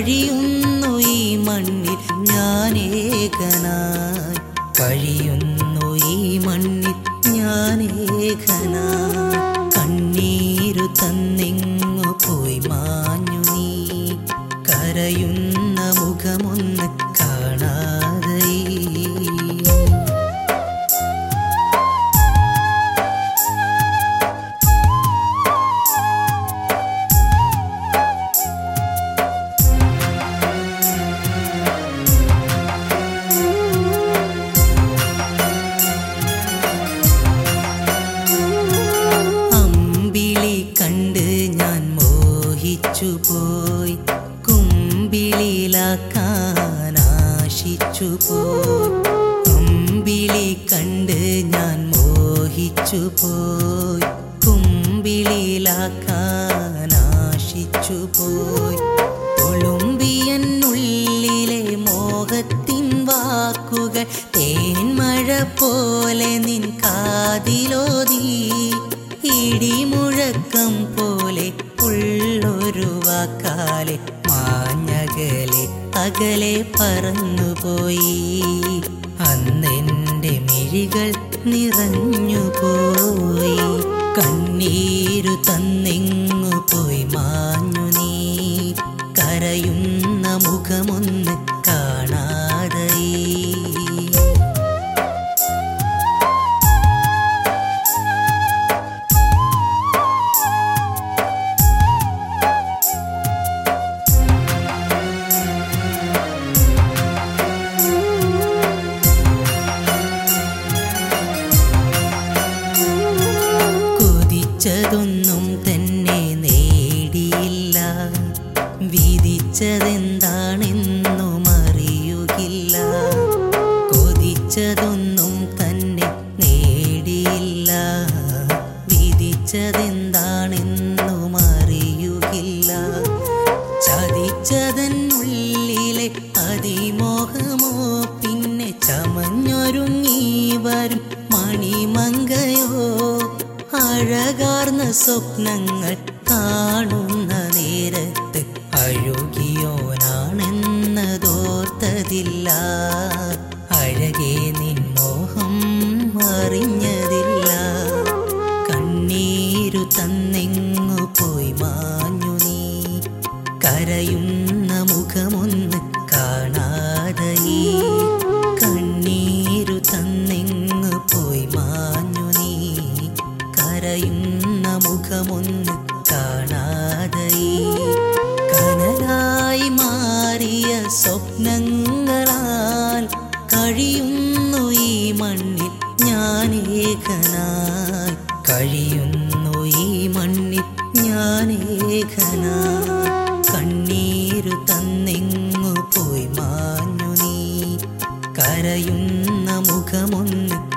കഴിയുന്നു ഈ മണ്ണിൽ ഞാനേകനായി കഴിയുന്നു ഈ മണ്ണിൽ ഞാനേകനായി കണ്ണീരു തന്നിങ്ങു പോയി മാഞ്ഞു നീ കരയുന്ന മുഖമൊന്ന് കാണാതെ അമ്പിളി കണ്ട് ഞാൻ മോഹിച്ചു പോയി കുമ്പിളിലാക്കാൻ ആശിച്ചു പോയി അമ്പിളി കണ്ട് ഞാൻ മോഹിച്ചു പോയി കുമ്പിളിലാക്കാൻ ആശിച്ചു പോയി ഒളുമ്പിയനുള്ളിലെ മോഹത്തിൻ വാക്കുകൾ തേന്മഴ പോലെ നിൻ കാതിലോതി ഇടിമുഴക്കം പോലെ ഉള്ളൊരു വാക്കാലെ മാഞ്ഞകലെ അകലെ പറന്നുപോയി അന്നെൻ്റെ മിഴികൾ നിറഞ്ഞു പോയി കണ്ണീരു തന്നിങ്ങു പോയി മാഞ്ഞു നീ കരയുന്ന മുഖമൊന്ന് കാണാതെ കൊതിച്ചതൊന്നും തന്നെ നേടിയില്ല വിധിച്ചതെന്താണെന്നും അറിയുകില്ല കൊതിച്ചതൊന്നും തന്നെ നേടിയില്ല വിധിച്ചതെന്താണെന്നും അറിയുകില്ല ചതിച്ചതനുള്ളിലെ അതിമോഹമോ പിന്നെ ചമഞ്ഞൊരുങ്ങി വരും മണിമങ്കയോ അഴകാർന്ന സ്വപ്നങ്ങൾ കാണുന്ന നേരത്ത് അഴുകിയോനാണെന്നതോർത്തതില്ല അഴകെ നിൻ മോഹം അറിഞ്ഞതില്ല കണ്ണീരു തന്നെങ്ങു പോയി മാഞ്ഞു നീ കരയുന്ന മുഖമൊന്ന് കാണാതെ കണ്ണീരു തന്നെങ്ങു പോയി മാഞ്ഞു നീ കരയുന്ന മുഖമൊന്ന് കാണാതെ കനലായി മാറിയ സ്വപ്നങ്ങളാൽ കഴിയുന്നു ഈ മണ്ണിൽ ഞാനേകനായി കഴിയുന്നു ഈ മണ്ണിൽ ഞാനേകനായി കണ്ണീരു തന്നെങ്ങു പോയി മാഞ്ഞു നീ കരയുന്ന മുഖമൊന്ന്